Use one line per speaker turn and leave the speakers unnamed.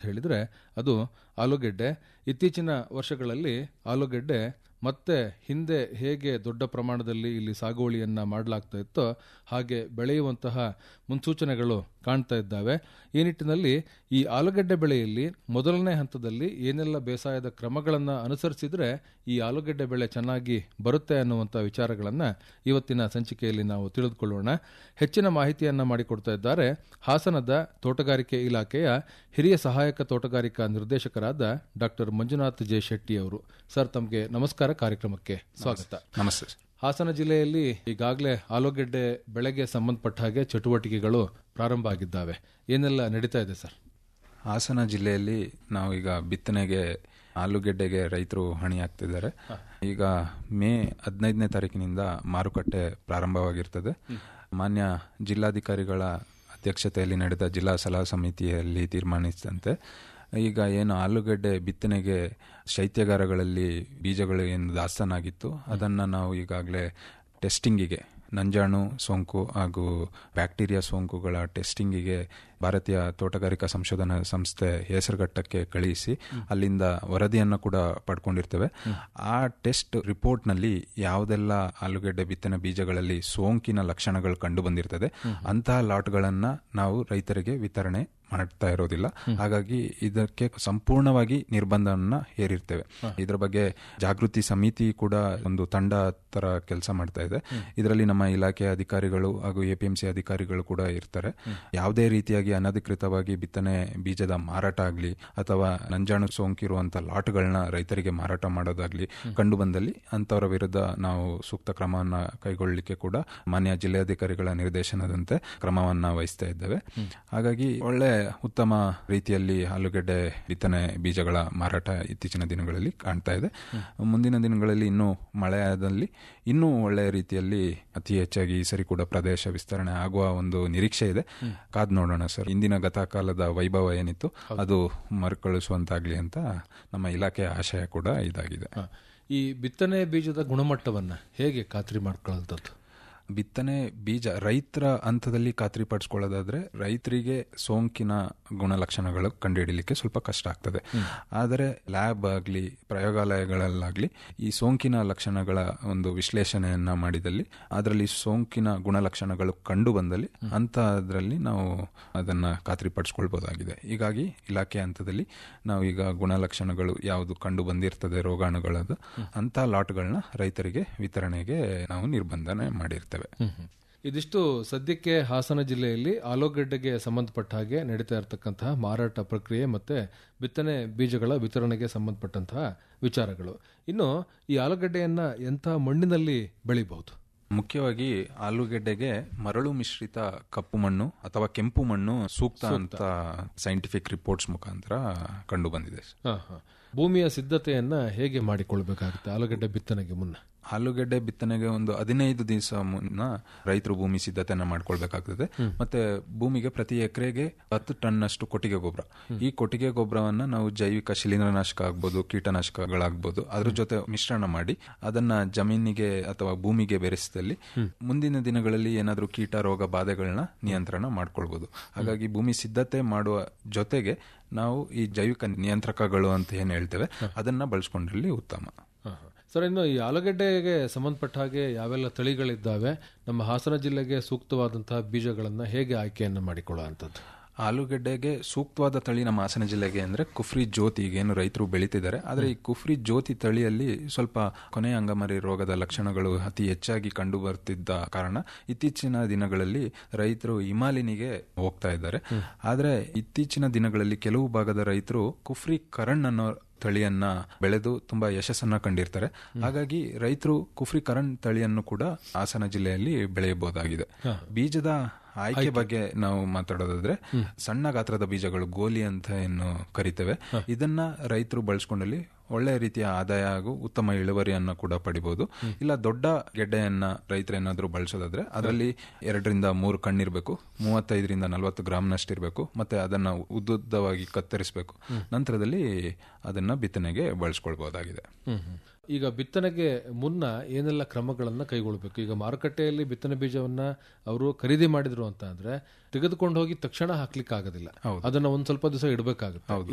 ಹೇಳಿದ್ರೆ ಅದು ಆಲೂಗೆಡ್ಡೆ ಇತ್ತೀಚಿನ ವರ್ಷಗಳಲ್ಲಿ ಆಲೂಗೆಡ್ಡೆ ಮತ್ತೆ ಹಿಂದೆ ಹೇಗೆ ದೊಡ್ಡ ಪ್ರಮಾಣದಲ್ಲಿ ಇಲ್ಲಿ ಸಾಗುವಳಿಯನ್ನ ಮಾಡಲಾಗ್ತಾ ಇತ್ತೋ ಹಾಗೆ ಬೆಳೆಯುವಂತಹ ಮುನ್ಸೂಚನೆಗಳು ಕಾಣ್ತಾ ಇದ್ದಾವೆ ಈ ನಿಟ್ಟಿನಲ್ಲಿ ಈ ಆಲೂಗೆಡ್ಡೆ ಬೆಳೆಯಲ್ಲಿ ಮೊದಲನೇ ಹಂತದಲ್ಲಿ ಏನೆಲ್ಲ ಬೇಸಾಯದ ಕ್ರಮಗಳನ್ನ ಅನುಸರಿಸಿದ್ರೆ ಈ ಆಲೂಗೆಡ್ಡೆ ಬೆಳೆ ಚೆನ್ನಾಗಿ ಬರುತ್ತೆ ಅನ್ನುವಂಥ ವಿಚಾರಗಳನ್ನ ಇವತ್ತಿನ ಸಂಚಿಕೆಯಲ್ಲಿ ನಾವು ತಿಳಿದುಕೊಳ್ಳೋಣ ಹೆಚ್ಚಿನ ಮಾಹಿತಿಯನ್ನ ಮಾಡಿಕೊಡ್ತಾ ಇದ್ದಾರೆ ಹಾಸನದ ತೋಟಗಾರಿಕೆ ಇಲಾಖೆಯ ಹಿರಿಯ ಸಹಾಯಕ ತೋಟಗಾರಿಕಾ ನಿರ್ದೇಶಕರಾದ ಡಾಕ್ಟರ್ ಮಂಜುನಾಥ್ ಜೆ ಶೆಟ್ಟಿ ಅವರು ಸರ್ ತಮಗೆ ನಮಸ್ಕಾರ ಕಾರ್ಯಕ್ರಮಕ್ಕೆ ಸ್ವಾಗತ
ನಮಸ್ತೆ
ಹಾಸನ ಜಿಲ್ಲೆಯಲ್ಲಿ ಈಗಾಗಲೇ ಆಲೂಗೆಡ್ಡೆ ಬೆಳೆಗೆ ಸಂಬಂಧಪಟ್ಟ ಹಾಗೆ ಚಟುವಟಿಕೆಗಳು ಪ್ರಾರಂಭ ಆಗಿದ್ದಾವೆ ಏನೆಲ್ಲ ನಡೀತಾ ಇದೆ ಸರ್
ಹಾಸನ ಜಿಲ್ಲೆಯಲ್ಲಿ ನಾವು ಈಗ ಬಿತ್ತನೆಗೆ ಆಲೂಗೆಡ್ಡೆಗೆ ರೈತರು ಹಣಿಯಾಗ್ತಿದ್ದಾರೆ ಈಗ ಮೇ ಹದಿನೈದನೇ ತಾರೀಕಿನಿಂದ ಮಾರುಕಟ್ಟೆ ಪ್ರಾರಂಭವಾಗಿರ್ತದೆ ಮಾನ್ಯ ಜಿಲ್ಲಾಧಿಕಾರಿಗಳ ಅಧ್ಯಕ್ಷತೆಯಲ್ಲಿ ನಡೆದ ಜಿಲ್ಲಾ ಸಲಹಾ ಸಮಿತಿಯಲ್ಲಿ ತೀರ್ಮಾನಿಸಿದಂತೆ ಈಗ ಏನು ಆಲೂಗಡ್ಡೆ ಬಿತ್ತನೆಗೆ ಶೈತ್ಯಗಾರಗಳಲ್ಲಿ ಬೀಜಗಳು ಏನು ದಾಸ್ತಾನಾಗಿತ್ತು ಅದನ್ನು ನಾವು ಈಗಾಗಲೇ ಟೆಸ್ಟಿಂಗಿಗೆ ನಂಜಾಣು ಸೋಂಕು ಹಾಗೂ ಬ್ಯಾಕ್ಟೀರಿಯಾ ಸೋಂಕುಗಳ ಟೆಸ್ಟಿಂಗಿಗೆ ಭಾರತೀಯ ತೋಟಗಾರಿಕಾ ಸಂಶೋಧನಾ ಸಂಸ್ಥೆ ಹೆಸರುಘಟ್ಟಕ್ಕೆ ಕಳುಹಿಸಿ ಅಲ್ಲಿಂದ ವರದಿಯನ್ನು ಕೂಡ ಪಡ್ಕೊಂಡಿರ್ತೇವೆ ಆ ಟೆಸ್ಟ್ ರಿಪೋರ್ಟ್ನಲ್ಲಿ ಯಾವುದೆಲ್ಲ ಆಲೂಗೆಡ್ಡೆ ಬಿತ್ತನೆ ಬೀಜಗಳಲ್ಲಿ ಸೋಂಕಿನ ಲಕ್ಷಣಗಳು ಕಂಡು ಬಂದಿರ್ತದೆ ಅಂತಹ ಲಾಟ್ಗಳನ್ನು ನಾವು ರೈತರಿಗೆ ವಿತರಣೆ ಮಾಡ್ತಾ ಇರೋದಿಲ್ಲ ಹಾಗಾಗಿ ಇದಕ್ಕೆ ಸಂಪೂರ್ಣವಾಗಿ ನಿರ್ಬಂಧವನ್ನ ಹೇರಿರ್ತೇವೆ ಇದರ ಬಗ್ಗೆ ಜಾಗೃತಿ ಸಮಿತಿ ಕೂಡ ಒಂದು ತಂಡ ತರ ಕೆಲಸ ಮಾಡ್ತಾ ಇದೆ ಇದರಲ್ಲಿ ನಮ್ಮ ಇಲಾಖೆಯ ಅಧಿಕಾರಿಗಳು ಹಾಗೂ ಎಪಿಎಂಸಿ ಅಧಿಕಾರಿಗಳು ಕೂಡ ಇರ್ತಾರೆ ಯಾವುದೇ ರೀತಿಯಾಗಿ ಅನಧಿಕೃತವಾಗಿ ಬಿತ್ತನೆ ಬೀಜದ ಮಾರಾಟ ಆಗಲಿ ಅಥವಾ ನಂಜಾಣು ಸೋಂಕಿರುವಂತಹ ಲಾಟ್ಗಳನ್ನ ರೈತರಿಗೆ ಮಾರಾಟ ಮಾಡೋದಾಗ್ಲಿ ಕಂಡು ಬಂದಲ್ಲಿ ಅಂತವರ ವಿರುದ್ಧ ನಾವು ಸೂಕ್ತ ಕ್ರಮವನ್ನ ಕೈಗೊಳ್ಳಲಿಕ್ಕೆ ಕೂಡ ಮಾನ್ಯ ಜಿಲ್ಲಾಧಿಕಾರಿಗಳ ನಿರ್ದೇಶನದಂತೆ ಕ್ರಮವನ್ನ ವಹಿಸ್ತಾ ಇದ್ದೇವೆ ಹಾಗಾಗಿ ಒಳ್ಳೆ ಉತ್ತಮ ರೀತಿಯಲ್ಲಿ ಆಲೂಗೆಡ್ಡೆ ಬಿತ್ತನೆ ಬೀಜಗಳ ಮಾರಾಟ ಇತ್ತೀಚಿನ ದಿನಗಳಲ್ಲಿ ಕಾಣ್ತಾ ಇದೆ ಮುಂದಿನ ದಿನಗಳಲ್ಲಿ ಇನ್ನೂ ಮಳೆಯಾದಲ್ಲಿ ಇನ್ನೂ ಒಳ್ಳೆಯ ರೀತಿಯಲ್ಲಿ ಅತಿ ಹೆಚ್ಚಾಗಿ ಈ ಸರಿ ಕೂಡ ಪ್ರದೇಶ ವಿಸ್ತರಣೆ ಆಗುವ ಒಂದು ನಿರೀಕ್ಷೆ ಇದೆ ಕಾದ್ ನೋಡೋಣ ಸರ್ ಇಂದಿನ ಗತಕಾಲದ ವೈಭವ ಏನಿತ್ತು ಅದು ಮರುಕಳಿಸುವಂತಾಗ್ಲಿ ಅಂತ ನಮ್ಮ ಇಲಾಖೆಯ ಆಶಯ ಕೂಡ ಇದಾಗಿದೆ
ಹ. ಈ ಬಿತ್ತನೆ ಬೀಜದ ಗುಣಮಟ್ಟವನ್ನ ಹೇಗೆ ಖಾತ್ರಿ ಮಾಡ್ಕೊಳ್ಳೋಂಥದ್ದು
ಬಿತ್ತನೆ ಬೀಜ ರೈತರ ಹಂತದಲ್ಲಿ ಖಾತ್ರಿಪಡಿಸ್ಕೊಳ್ಳೋದಾದ್ರೆ ರೈತರಿಗೆ ಸೋಂಕಿನ ಗುಣಲಕ್ಷಣಗಳು ಕಂಡುಹಿಡಿಯಲಿಕ್ಕೆ ಸ್ವಲ್ಪ ಕಷ್ಟ ಆಗ್ತದೆ ಆದರೆ ಲ್ಯಾಬ್ ಆಗಲಿ ಪ್ರಯೋಗಾಲಯಗಳಲ್ಲಾಗಲಿ ಈ ಸೋಂಕಿನ ಲಕ್ಷಣಗಳ ಒಂದು ವಿಶ್ಲೇಷಣೆಯನ್ನ ಮಾಡಿದಲ್ಲಿ ಅದರಲ್ಲಿ ಸೋಂಕಿನ ಗುಣಲಕ್ಷಣಗಳು ಕಂಡು ಬಂದಲ್ಲಿ ಅಂತದ್ರಲ್ಲಿ ನಾವು ಅದನ್ನ ಖಾತ್ರಿಪಡಿಸ್ಕೊಳ್ಬಹುದಾಗಿದೆ ಹೀಗಾಗಿ ಇಲಾಖೆ ಹಂತದಲ್ಲಿ ನಾವು ಈಗ ಗುಣಲಕ್ಷಣಗಳು ಯಾವುದು ಕಂಡು ಬಂದಿರ್ತದೆ ರೋಗಾಣುಗಳದು ಅಂತ ಲಾಟ್ಗಳನ್ನ ರೈತರಿಗೆ ವಿತರಣೆಗೆ ನಾವು ನಿರ್ಬಂಧನೆ ಮಾಡಿರ್ತೇವೆ
ಇದಿಷ್ಟು ಸದ್ಯಕ್ಕೆ ಹಾಸನ ಜಿಲ್ಲೆಯಲ್ಲಿ ಆಲೂಗಡ್ಡೆಗೆ ಸಂಬಂಧಪಟ್ಟ ಹಾಗೆ ನಡೀತಾ ಇರತಕ್ಕಂತಹ ಮಾರಾಟ ಪ್ರಕ್ರಿಯೆ ಮತ್ತೆ ಬಿತ್ತನೆ ಬೀಜಗಳ ವಿತರಣೆಗೆ ಸಂಬಂಧಪಟ್ಟಂತಹ ವಿಚಾರಗಳು ಇನ್ನು ಈ ಆಲೂಗಡ್ಡೆಯನ್ನ ಎಂಥ ಮಣ್ಣಿನಲ್ಲಿ ಬೆಳಿಬಹುದು
ಮುಖ್ಯವಾಗಿ ಆಲೂಗೆಡ್ಡೆಗೆ ಮರಳು ಮಿಶ್ರಿತ ಕಪ್ಪು ಮಣ್ಣು ಅಥವಾ ಕೆಂಪು ಮಣ್ಣು ಸೂಕ್ತ ಅಂತ ಸೈಂಟಿಫಿಕ್ ರಿಪೋರ್ಟ್ಸ್ ಮುಖಾಂತರ ಕಂಡು ಬಂದಿದೆ
ಹ, ಹ. ಭೂಮಿಯ ಸಿದ್ಧತೆಯನ್ನ ಹೇಗೆ ಮಾಡಿಕೊಳ್ಬೇಕಾಗುತ್ತೆ ಆಲೂಗಡ್ಡೆ ಬಿತ್ತನೆಗೆ ಮುನ್ನ
ಆಲೂಗೆಡ್ಡೆ ಬಿತ್ತನೆಗೆ ಒಂದು ಹದಿನೈದು ದಿವಸ ಮುನ್ನ ರೈತರು ಭೂಮಿ ಸಿದ್ಧತೆಯನ್ನ ಮಾಡ್ಕೊಳ್ಬೇಕಾಗ್ತದೆ ಮತ್ತೆ ಭೂಮಿಗೆ ಪ್ರತಿ ಎಕರೆಗೆ ಹತ್ತು ಟನ್ ಅಷ್ಟು ಕೊಟ್ಟಿಗೆ ಗೊಬ್ಬರ ಈ ಕೊಟ್ಟಿಗೆ ಗೊಬ್ಬರವನ್ನ ನಾವು ಜೈವಿಕ ಶಿಲೀಂಧ್ರನಾಶಕ ಆಗ್ಬೋದು ಕೀಟನಾಶಕಗಳಾಗ್ಬೋದು ಅದ್ರ ಜೊತೆ ಮಿಶ್ರಣ ಮಾಡಿ ಅದನ್ನ ಜಮೀನಿಗೆ ಅಥವಾ ಭೂಮಿಗೆ ಬೆರೆಸಿದಲ್ಲಿ ಮುಂದಿನ ದಿನಗಳಲ್ಲಿ ಏನಾದ್ರೂ ಕೀಟ ರೋಗ ಬಾಧೆಗಳನ್ನ ನಿಯಂತ್ರಣ ಮಾಡ್ಕೊಳ್ಬಹುದು ಹಾಗಾಗಿ ಭೂಮಿ ಸಿದ್ಧತೆ ಮಾಡುವ ಜೊತೆಗೆ ನಾವು ಈ ಜೈವಿಕ ನಿಯಂತ್ರಕಗಳು ಅಂತ ಏನ್ ಹೇಳ್ತೇವೆ ಅದನ್ನ ಬಳಸ್ಕೊಂಡ್ರಲ್ಲಿ ಉತ್ತಮ
ಹ, ಹ. ಸರ್ ಇನ್ನು ಈ ಆಲೂಗಡ್ಡೆಗೆ ಸಂಬಂಧಪಟ್ಟ ಹಾಗೆ ಯಾವೆಲ್ಲ ತಳಿಗಳಿದ್ದಾವೆ ನಮ್ಮ ಹಾಸನ ಜಿಲ್ಲೆಗೆ ಸೂಕ್ತವಾದಂತಹ ಬೀಜಗಳನ್ನ ಹೇಗೆ ಆಯ್ಕೆಯನ್ನ ಮಾಡಿಕೊಳ್ಳುವಂಥದ್ದು
ಆಲೂಗಡ್ಡೆಗೆ ಸೂಕ್ತವಾದ ತಳಿ ನಮ್ಮ ಹಾಸನ ಜಿಲ್ಲೆಗೆ ಅಂದ್ರೆ ಕುಫ್ರಿ ಜ್ಯೋತಿ ಏನು ರೈತರು ಬೆಳೀತಿದ್ದಾರೆ ಆದ್ರೆ ಈ ಕುಫ್ರಿ ಜ್ಯೋತಿ ತಳಿಯಲ್ಲಿ ಸ್ವಲ್ಪ ಕೊನೆಯ ಅಂಗಮರಿ ರೋಗದ ಲಕ್ಷಣಗಳು ಅತಿ ಹೆಚ್ಚಾಗಿ ಕಂಡು ಬರ್ತಿದ್ದ ಕಾರಣ ಇತ್ತೀಚಿನ ದಿನಗಳಲ್ಲಿ ರೈತರು ಹಿಮಾಲಿನಿಗೆ ಹೋಗ್ತಾ ಇದ್ದಾರೆ ಆದ್ರೆ ಇತ್ತೀಚಿನ ದಿನಗಳಲ್ಲಿ ಕೆಲವು ಭಾಗದ ರೈತರು ಕುಫ್ರಿ ಕರಣ್ ಅನ್ನೋ ತಳಿಯನ್ನ ಬೆಳೆದು ತುಂಬಾ ಯಶಸ್ಸನ್ನ ಕಂಡಿರ್ತಾರೆ ಹಾಗಾಗಿ ರೈತರು ಕುಫ್ರಿ ಕರಣ್ ತಳಿಯನ್ನು ಕೂಡ ಹಾಸನ ಜಿಲ್ಲೆಯಲ್ಲಿ ಬೆಳೆಯಬಹುದಾಗಿದೆ ಬೀಜದ ಆಯ್ಕೆ ಬಗ್ಗೆ ನಾವು ಮಾತಾಡೋದಾದ್ರೆ ಸಣ್ಣ ಗಾತ್ರದ ಬೀಜಗಳು ಗೋಲಿ ಅಂತ ಏನು ಕರಿತೇವೆ ಇದನ್ನ ರೈತರು ಬಳಸ್ಕೊಂಡಲ್ಲಿ ಒಳ್ಳೆ ರೀತಿಯ ಆದಾಯ ಹಾಗೂ ಉತ್ತಮ ಇಳುವರಿಯನ್ನ ಕೂಡ ಪಡಿಬಹುದು ಇಲ್ಲ ದೊಡ್ಡ ಗೆಡ್ಡೆಯನ್ನ ರೈತರು ಏನಾದ್ರೂ ಬಳಸೋದಾದ್ರೆ ಅದರಲ್ಲಿ ಎರಡರಿಂದ ಮೂರು ಕಣ್ಣಿರ್ಬೇಕು ಮೂವತ್ತೈದರಿಂದ ನಲವತ್ತು ಗ್ರಾಮ್ನಷ್ಟಿರ್ಬೇಕು ಮತ್ತೆ ಅದನ್ನ ಉದ್ದುದ್ದವಾಗಿ ಕತ್ತರಿಸಬೇಕು ನಂತರದಲ್ಲಿ ಅದನ್ನ ಬಿತ್ತನೆಗೆ ಬಳಸ್ಕೊಳ್ಬಹುದಾಗಿದೆ
ಹ್ಮ್ ಹ್ಮ್. ಈಗ ಬಿತ್ತನೆಗೆ ಮುನ್ನ ಏನೆಲ್ಲ ಕ್ರಮಗಳನ್ನ ಕೈಗೊಳ್ಳಬೇಕು ಈಗ ಮಾರುಕಟ್ಟೆಯಲ್ಲಿ ಬಿತ್ತನೆ ಬೀಜವನ್ನ ಅವರು ಖರೀದಿ ಮಾಡಿದ್ರು ಅಂತ ಅಂದ್ರೆ ತೆಗೆದುಕೊಂಡು ಹೋಗಿ ತಕ್ಷಣ ಹಾಕ್ಲಿಕ್ಕೆ ಆಗೋದಿಲ್ಲ ಅದನ್ನ ಒಂದ್ ಸ್ವಲ್ಪ ದಿವಸ ಇಡಬೇಕಾಗುತ್ತೆ